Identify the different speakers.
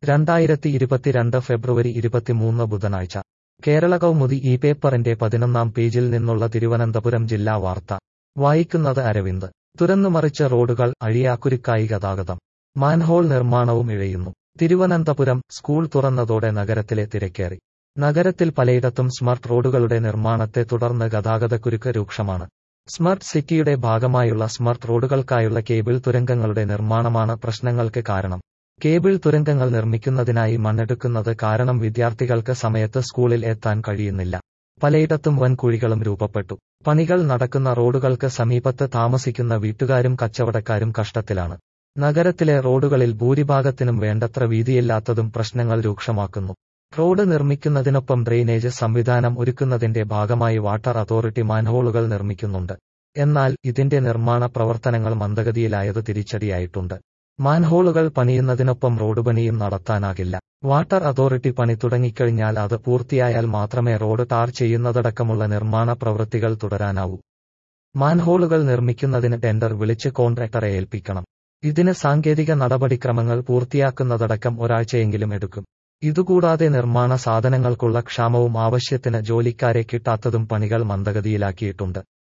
Speaker 1: രണ്ടായിരത്തി ഇരുപത്തിരണ്ട് ഫെബ്രുവരി ഇരുപത്തിമൂന്ന് ബുധനാഴ്ച കേരള കൗമുദി ഈ പേപ്പറിന്റെ പതിനൊന്നാം പേജിൽ നിന്നുള്ള തിരുവനന്തപുരം ജില്ലാ വാർത്ത വായിക്കുന്നത് അരവിന്ദ് തുരന്നുമറിച്ച റോഡുകൾ അഴിയാക്കുരുക്കായി ഗതാഗതം മാൻഹോൾ നിർമ്മാണവും ഇഴയുന്നു തിരുവനന്തപുരം സ്കൂൾ തുറന്നതോടെ നഗരത്തിലെ തിരക്കേറി നഗരത്തിൽ പലയിടത്തും സ്മാർട്ട് റോഡുകളുടെ നിർമ്മാണത്തെ തുടർന്ന് ഗതാഗതക്കുരുക്ക് രൂക്ഷമാണ് സ്മാർട്ട് സിറ്റിയുടെ ഭാഗമായുള്ള സ്മാർട്ട് റോഡുകൾക്കായുള്ള കേബിൾ തുരങ്കങ്ങളുടെ നിർമ്മാണമാണ് പ്രശ്നങ്ങൾക്ക് കാരണം കേബിൾ തുരങ്കങ്ങൾ നിർമ്മിക്കുന്നതിനായി മണ്ണെടുക്കുന്നത് കാരണം വിദ്യാർത്ഥികൾക്ക് സമയത്ത് സ്കൂളിൽ എത്താൻ കഴിയുന്നില്ല പലയിടത്തും വൻ കുഴികളും രൂപപ്പെട്ടു പണികൾ നടക്കുന്ന റോഡുകൾക്ക് സമീപത്ത് താമസിക്കുന്ന വീട്ടുകാരും കച്ചവടക്കാരും കഷ്ടത്തിലാണ് നഗരത്തിലെ റോഡുകളിൽ ഭൂരിഭാഗത്തിനും വേണ്ടത്ര വീതിയില്ലാത്തതും പ്രശ്നങ്ങൾ രൂക്ഷമാക്കുന്നു റോഡ് നിർമ്മിക്കുന്നതിനൊപ്പം ഡ്രെയിനേജ് സംവിധാനം ഒരുക്കുന്നതിന്റെ ഭാഗമായി വാട്ടർ അതോറിറ്റി മാൻഹോളുകൾ നിർമ്മിക്കുന്നുണ്ട് എന്നാൽ ഇതിന്റെ നിർമ്മാണ പ്രവർത്തനങ്ങൾ മന്ദഗതിയിലായത് തിരിച്ചടിയായിട്ടുണ്ട് മാൻഹോളുകൾ പണിയുന്നതിനൊപ്പം റോഡ് പണിയും നടത്താനാകില്ല വാട്ടർ അതോറിറ്റി പണി തുടങ്ങിക്കഴിഞ്ഞാൽ അത് പൂർത്തിയായാൽ മാത്രമേ റോഡ് ടാർ ചെയ്യുന്നതടക്കമുള്ള നിർമ്മാണ പ്രവൃത്തികൾ തുടരാനാവൂ മാൻഹോളുകൾ നിർമ്മിക്കുന്നതിന് ടെൻഡർ വിളിച്ച് കോൺട്രാക്ടറെ ഏൽപ്പിക്കണം ഇതിന് സാങ്കേതിക നടപടിക്രമങ്ങൾ പൂർത്തിയാക്കുന്നതടക്കം ഒരാഴ്ചയെങ്കിലും എടുക്കും ഇതുകൂടാതെ നിർമ്മാണ സാധനങ്ങൾക്കുള്ള ക്ഷാമവും ആവശ്യത്തിന് ജോലിക്കാരെ കിട്ടാത്തതും പണികൾ മന്ദഗതിയിലാക്കിയിട്ടുണ്ട്